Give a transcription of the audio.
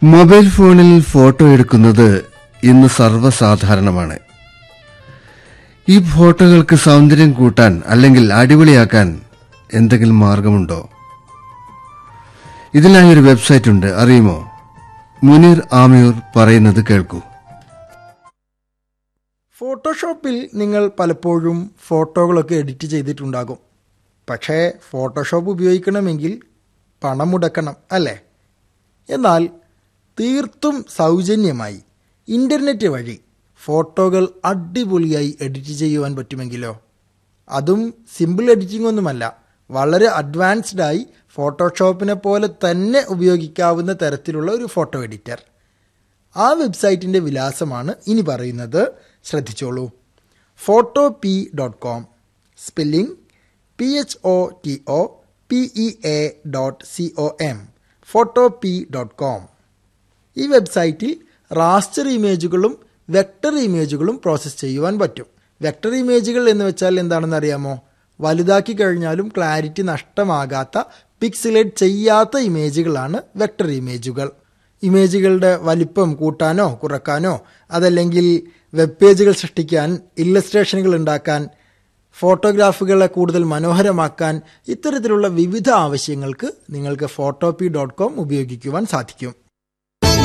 mobile ഫോണിൽ photo എടുക്കുന്നത് ഇന്ന് സർവ്വസാധാരണമാണ് ഈ ഫോട്ടോകൾക്ക് സൗന്ദര്യം കൂട്ടാൻ അല്ലെങ്കിൽ അടിപൊളിയാക്കാൻ എന്തെങ്കിലും മാർഗമുണ്ടോ ഇതിനായി ഒരു വെബ്സൈറ്റ് ഉണ്ട് അറിയുമോ മുനീർ ആമിയൂർ പറയുന്നത് കേൾക്കൂ ഫോട്ടോഷോപ്പിൽ നിങ്ങൾ പലപ്പോഴും ഫോട്ടോകളൊക്കെ എഡിറ്റ് ചെയ്തിട്ടുണ്ടാകും പക്ഷേ ഫോട്ടോഷോപ്പ് ഉപയോഗിക്കണമെങ്കിൽ പണം മുടക്കണം അല്ലേ എന്നാൽ തീർത്തും സൗജന്യമായി ഇൻ്റർനെറ്റ് വഴി ഫോട്ടോകൾ അടിപൊളിയായി എഡിറ്റ് ചെയ്യുവാൻ പറ്റുമെങ്കിലോ അതും സിമ്പിൾ എഡിറ്റിംഗ് ഒന്നുമല്ല വളരെ അഡ്വാൻസ്ഡ് ആയി ഫോട്ടോഷോപ്പിനെ പോലെ തന്നെ ഉപയോഗിക്കാവുന്ന തരത്തിലുള്ള ഒരു ഫോട്ടോ എഡിറ്റർ ആ വെബ്സൈറ്റിൻ്റെ വിലാസമാണ് ഇനി പറയുന്നത് ശ്രദ്ധിച്ചോളൂ photo P dot com spelling P H O T O P E A dot C O M photo P dot com ഈ വെബ്സൈറ്റിൽ റാസ്റ്റർ ഇമേജുകളും വെക്ടർ ഇമേജുകളും പ്രോസസ്സ് ചെയ്യുവാൻ പറ്റും വെക്ടർ ഇമേജുകൾ എന്ന് വെച്ചാൽ എന്താണെന്ന് അറിയാമോ വലുതാക്കി കഴിഞ്ഞാലും ക്ലാരിറ്റി നഷ്ടമാകാത്ത പിക്സിലേറ്റ് ചെയ്യാത്ത ഇമേജുകളാണ് വെക്ടർ ഇമേജുകൾ ഇമേജുകളുടെ വലിപ്പം കൂട്ടാനോ കുറക്കാനോ അതല്ലെങ്കിൽ വെബ് പേജുകൾ സൃഷ്ടിക്കാൻ ഇല്ലസ്ട്രേഷനുകൾ ഉണ്ടാക്കാൻ ഫോട്ടോഗ്രാഫുകളെ കൂടുതൽ മനോഹരമാക്കാൻ ഇത്തരത്തിലുള്ള വിവിധ ആവശ്യങ്ങൾക്ക് നിങ്ങൾക്ക് ഫോട്ടോപി ഡോട്ട് കോം ഉപയോഗിക്കുവാൻ സാധിക്കും